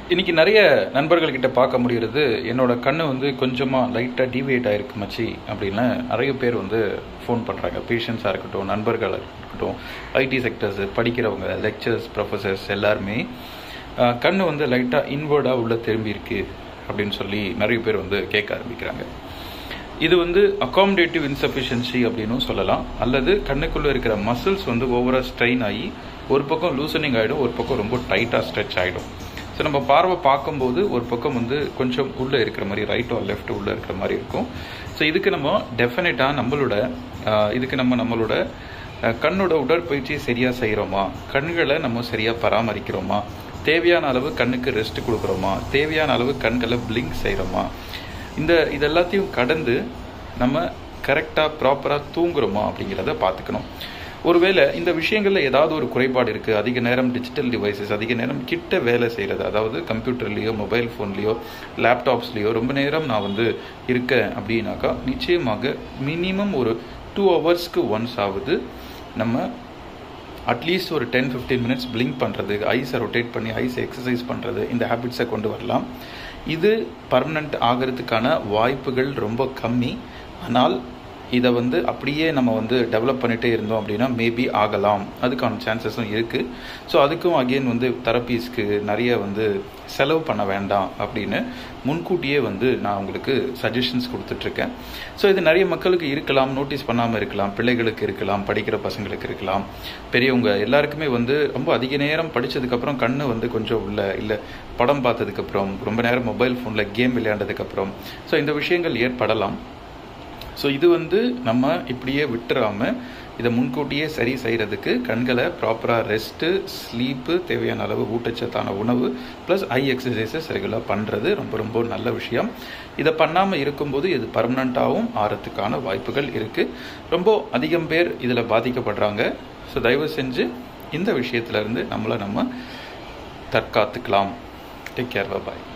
இன்னைக்கு நிறைய நண்பர்கள்கிட்ட பார்க்க முடிகிறது என்னோட கண்ணு வந்து கொஞ்சமாக லைட்டாக டிவியேட் ஆயிருக்கு மச்சி அப்படின்னு நிறைய பேர் வந்து ஃபோன் பண்ணுறாங்க பேஷண்ட்ஸாக இருக்கட்டும் நண்பர்களாக இருக்கட்டும் ஐடி செக்டர்ஸ் படிக்கிறவங்க லெக்சர்ஸ் ப்ரொஃபஸர்ஸ் எல்லாருமே ஆஹ், கண்ணு வந்து லைட்டாக இன்வர்டாக உள்ள திரும்பி இருக்கு அப்படின்னு சொல்லி நிறைய பேர் வந்து கேட்க ஆரம்பிக்கிறாங்க இது வந்து அகாமடேட்டிவ் இன்சஃபிஷியன்சி அப்படின்னும் சொல்லலாம் அல்லது கண்ணுக்குள்ள இருக்கிற மசில்ஸ் வந்து ஓவரா ஸ்ட்ரெயின் ஆகி ஒரு பக்கம் லூசனிங் ஆகிடும் ஒரு பக்கம் ரொம்ப டைட்டாக ஸ்ட்ரெச் ஆகிடும் ஸோ நம்ம பார்வை பார்க்கும்போது ஒரு பக்கம் வந்து கொஞ்சம் உள்ளே இருக்கிற மாதிரி ரைட் ஆர் லெஃப்ட் உள்ளே இருக்கிற மாதிரி இருக்கும் ஸோ இதுக்கு நம்ம டெஃபினட்டாக நம்மளோட ஆஹ், இதுக்கு நம்ம நம்மளோட அஹ், கண்ணோட உடற்பயிற்சியை சரியாக செய்கிறோமா கண்களை நம்ம சரியாக பராமரிக்கிறோமா தேவையான அளவு கண்ணுக்கு ரெஸ்ட் கொடுக்குறோமா தேவையான அளவு கண்களை பிளிங்க் செய்கிறோமா இந்த இது எல்லாத்தையும் கடந்து நம்ம கரெக்டாக ப்ராப்பராக தூங்குறோமா அப்படிங்கிறத பார்த்துக்கணும் ஒருவேளை இந்த விஷயங்களில் ஏதாவது ஒரு குறைபாடு இருக்குது அதிக நேரம் டிஜிட்டல் டிவைசஸ் அதிக நேரம் கிட்ட வேலை செய்கிறது அதாவது கம்ப்யூட்டர்லேயோ மொபைல் ஃபோன்லேயோ லேப்டாப்ஸ்லேயோ ரொம்ப நேரம் நான் வந்து இருக்கேன் அப்படின்னாக்கா நிச்சயமாக மினிமம் ஒரு டூ ஹவர்ஸ்க்கு ஒன்ஸ் ஆகுது நம்ம அட்லீஸ்ட் ஒரு டென் ஃபிஃப்டீன் மினிட்ஸ் பிளிங்க் பண்ணுறது ஐஸை ரொட்டேட் பண்ணி ஐஸை எக்ஸசைஸ் பண்ணுறது இந்த ஹேபிட்ஸை கொண்டு வரலாம் இது பர்மனண்ட் ஆகிறதுக்கான வாய்ப்புகள் ரொம்ப கம்மி ஆனால் இதை வந்து அப்படியே நம்ம வந்து டெவலப் பண்ணிட்டே இருந்தோம் அப்படின்னா மேபி ஆகலாம் அதுக்கான சான்சஸும் இருக்குது ஸோ அதுக்கும் அகெயின் வந்து தெரப்பீஸ்க்கு நிறைய வந்து செலவு பண்ண வேண்டாம் அப்படின்னு முன்கூட்டியே வந்து நான் உங்களுக்கு சஜஷன்ஸ் கொடுத்துட்ருக்கேன் ஸோ இது நிறைய மக்களுக்கு இருக்கலாம் நோட்டீஸ் பண்ணாமல் இருக்கலாம் பிள்ளைகளுக்கு இருக்கலாம் படிக்கிற பசங்களுக்கு இருக்கலாம் பெரியவங்க எல்லாருக்குமே வந்து ரொம்ப அதிக நேரம் படித்ததுக்கப்புறம் கண்ணு வந்து கொஞ்சம் உள்ள இல்லை படம் பார்த்ததுக்கப்புறம் ரொம்ப நேரம் மொபைல் ஃபோனில் கேம் விளையாண்டதுக்கப்புறம் ஸோ இந்த விஷயங்கள் ஏற்படலாம் ஸோ இது வந்து நம்ம இப்படியே விட்டுறாம இதை முன்கூட்டியே சரி செய்கிறதுக்கு கண்களை ப்ராப்பராக ரெஸ்ட்டு ஸ்லீப்பு தேவையான அளவு ஊட்டச்சத்தான உணவு ப்ளஸ் ஐ எக்ஸசைசஸ் ரெகுலராக பண்ணுறது ரொம்ப ரொம்ப நல்ல விஷயம் இதை பண்ணாமல் இருக்கும்போது இது பர்மனண்ட்டாகவும் ஆறதுக்கான வாய்ப்புகள் இருக்குது ரொம்ப அதிகம் பேர் இதில் பாதிக்கப்படுறாங்க ஸோ தயவு செஞ்சு இந்த விஷயத்துலேருந்து நம்மளை நம்ம தற்காத்துக்கலாம் டேக் கேர் பாய்